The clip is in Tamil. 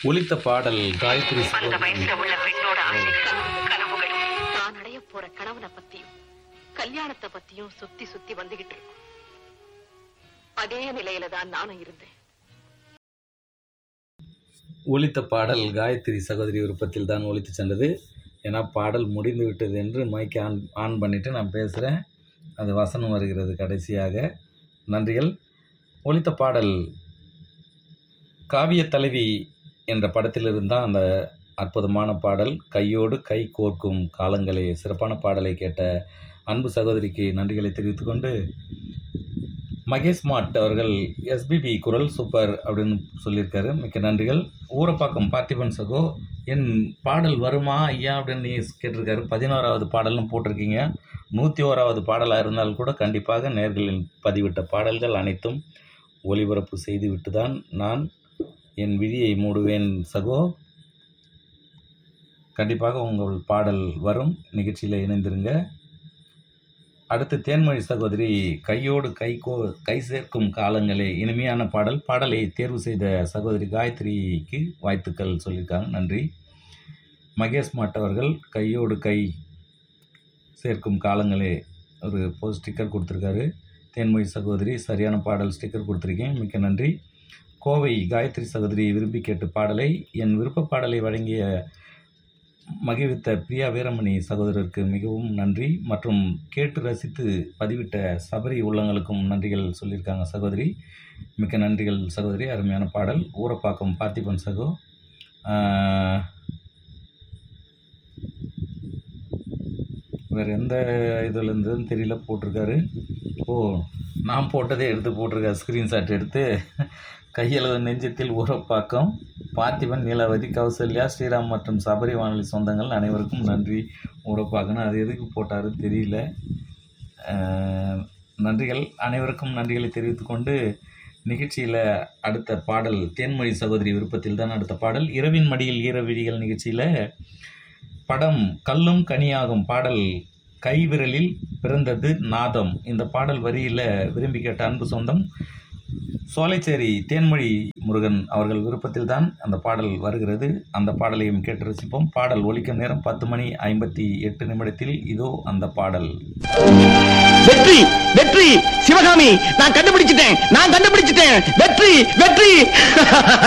ஒலித்த பாடல் காயத்ரி அந்த சகோதரி வயசுல உள்ள பெண்ணோட ஆசைகளும் கனவுகளும் தான் அடைய போற கணவனை பத்தியும் கல்யாணத்தை பத்தியும் சுத்தி சுத்தி வந்துகிட்டு இருக்கும் அதே நிலையில தான் நானும் இருந்தேன் ஒலித்த பாடல் காயத்ரி சகோதரி விருப்பத்தில் தான் ஒலித்து சென்றது ஏன்னா பாடல் முடிந்து விட்டது என்று மைக் ஆன் ஆன் பண்ணிவிட்டு நான் பேசுகிறேன் அது வசனம் வருகிறது கடைசியாக நன்றிகள் ஒலித்த பாடல் காவிய தலைவி என்ற படத்திலிருந்து தான் அந்த அற்புதமான பாடல் கையோடு கை கோர்க்கும் காலங்களே சிறப்பான பாடலை கேட்ட அன்பு சகோதரிக்கு நன்றிகளை தெரிவித்துக்கொண்டு மகேஷ் மாட் அவர்கள் எஸ்பிபி குரல் சூப்பர் அப்படின்னு சொல்லியிருக்காரு மிக்க நன்றிகள் ஊரப்பாக்கம் பார்த்திபன் சகோ என் பாடல் வருமா ஐயா அப்படின்னு நீ கேட்டிருக்காரு பதினோராவது பாடல்னு போட்டிருக்கீங்க நூற்றி ஓராவது பாடலாக இருந்தால் கூட கண்டிப்பாக நேர்களில் பதிவிட்ட பாடல்கள் அனைத்தும் ஒளிபரப்பு செய்துவிட்டு தான் நான் என் விதியை மூடுவேன் சகோ கண்டிப்பாக உங்கள் பாடல் வரும் நிகழ்ச்சியில் இணைந்திருங்க அடுத்து தேன்மொழி சகோதரி கையோடு கை கோ கை சேர்க்கும் காலங்களே இனிமையான பாடல் பாடலை தேர்வு செய்த சகோதரி காயத்ரிக்கு வாழ்த்துக்கள் சொல்லியிருக்காங்க நன்றி மகேஷ் மாட் அவர்கள் கையோடு கை சேர்க்கும் காலங்களே ஒரு போஸ்ட் ஸ்டிக்கர் கொடுத்துருக்காரு தேன்மொழி சகோதரி சரியான பாடல் ஸ்டிக்கர் கொடுத்துருக்கேன் மிக்க நன்றி கோவை காயத்ரி சகோதரி விரும்பி கேட்டு பாடலை என் விருப்ப பாடலை வழங்கிய மகிழ்வித்த பிரியா வீரமணி சகோதரருக்கு மிகவும் நன்றி மற்றும் கேட்டு ரசித்து பதிவிட்ட சபரி உள்ளங்களுக்கும் நன்றிகள் சொல்லியிருக்காங்க சகோதரி மிக்க நன்றிகள் சகோதரி அருமையான பாடல் ஊரப்பாக்கம் பார்த்திபன் சகோ ஆஹ், வேறு எந்த இதில் இருந்ததுன்னு தெரியல போட்டிருக்காரு ஓ நான் போட்டதே எடுத்து போட்டிருக்காரு ஸ்க்ரீன்ஷாட் எடுத்து கையளவு நெஞ்சத்தில் ஊரப்பாக்கம் பார்த்திபன் நீலாவதி கௌசல்யா ஸ்ரீராம் மற்றும் சபரி வானொலி சொந்தங்கள் அனைவருக்கும் நன்றி ஊரப்பாக்கணும் அது எதுக்கு போட்டாரு தெரியல அஹ், நன்றிகள் அனைவருக்கும் நன்றிகளை தெரிவித்துக்கொண்டு நிகழ்ச்சியில் அடுத்த பாடல் தேன்மொழி சகோதரி விருப்பத்தில் தான் அடுத்த பாடல் இரவின் மடியில் ஈரவிழிகள் நிகழ்ச்சியில் படம் கல்லும் கனியாகும் பாடல் கைவிரலில் பிறந்தது நாதம் இந்த பாடல் வரியில் விரும்பி கேட்ட அன்பு சொந்தம் சோலைச்சேரி தேன்மொழி முருகன் அவர்கள் விருப்பத்தில் தான் அந்த பாடல் வருகிறது அந்த பாடலையும் கேட்டு ரசிப்போம் பாடல் ஒலிக்கும் நேரம் பத்து மணி ஐம்பத்தி எட்டு நிமிடத்தில் இதோ அந்த பாடல் வெற்றி வெற்றி சிவகாமி நான் கண்டுபிடிச்சிட்டேன் நான் கண்டுபிடிச்சிட்டேன் வெற்றி வெற்றி